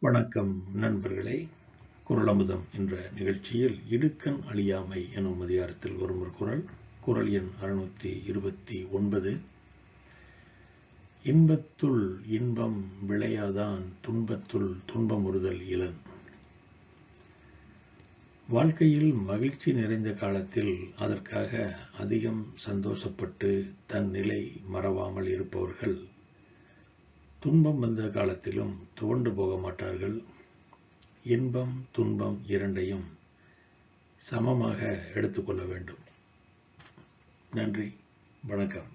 வணக்கம் நண்பர்களே குரலமுதம் என்ற நிகழ்ச்சியில் இடுக்கண் அழியாமை எனும் அதிகாரத்தில் வரும் ஒரு குரல் குரல் எண் அறுநூத்தி இருபத்தி ஒன்பது இன்பத்துள் இன்பம் விளையாதான் துன்பத்துள் துன்பமுறுதல் இளன் வாழ்க்கையில் மகிழ்ச்சி நிறைந்த காலத்தில் அதற்காக அதிகம் சந்தோஷப்பட்டு தன் நிலை மறவாமல் இருப்பவர்கள் துன்பம் வந்த காலத்திலும் துவண்டு போக மாட்டார்கள் இன்பம் துன்பம் இரண்டையும் சமமாக எடுத்துக்கொள்ள வேண்டும் நன்றி வணக்கம்